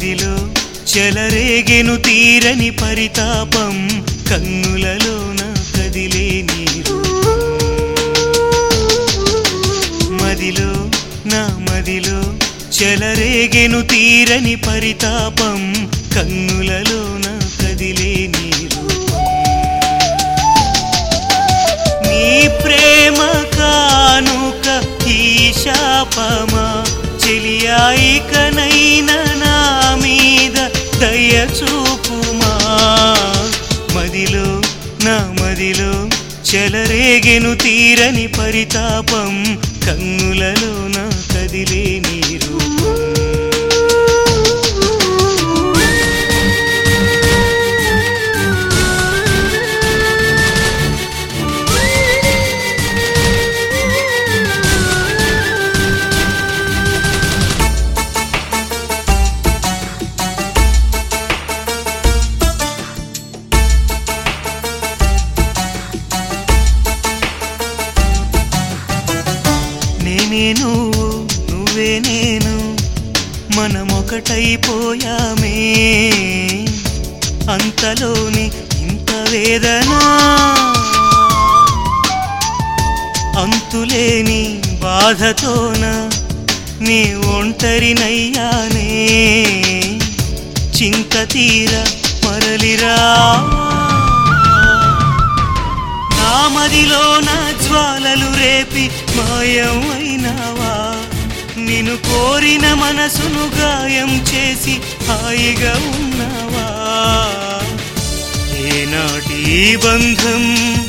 మదిలో చెలరేగెను తీరని పరితాపం కన్నులలోన కదిలే నీరు మదిలో నా మదిలో చెలరేగెను తీరని పరితాపం కన్నులలోన కదిలే నీరు నీ ప్రేమ కానుక ఈ శాపమా చెలియాయికనైన నా మీద దయ చూపుమా మదిలో నా మదిలో చెలరేగెను తీరని పరితాపం కన్నులలో నా కదిలే నీరు నేనే నువ్వు నువ్వే నేను మనమొకటైపోయామే అంతలోని ఇంత వేదన అంతులేని బాధతోన నీ ఒంటరినయ్యానే చింత తీర మరలిరా నా మదిలో నా జ్వాలలు రేపి మాయం అయినావా నిన్ను కోరిన మనసును గాయం చేసి హాయిగా ఉన్నావా ఏనాటి ఈ బంధం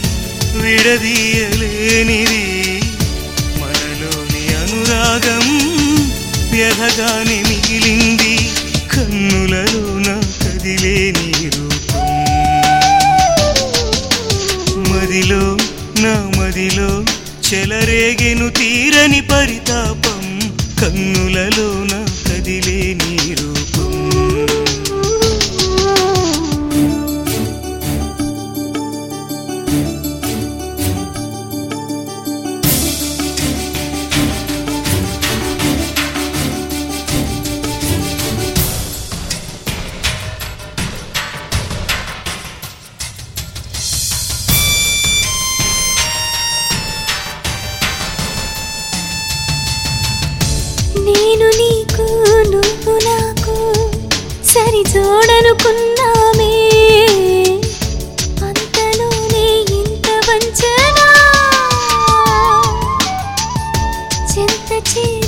విడదీయలేనిది మనలోని అనురాగం వ్యధగానే మిగిలింది కన్నులలో నా కదిలే నీ రూపం మదిలో నా మదిలో చెలరేగెను తీరని పరితాపం కన్నులలో నా కదిలే నీ రూపం నేను నీకు నువ్వు నాకు సరి చూడనుకున్నామే అంతలోనే ఇంత వంచన చెంత చే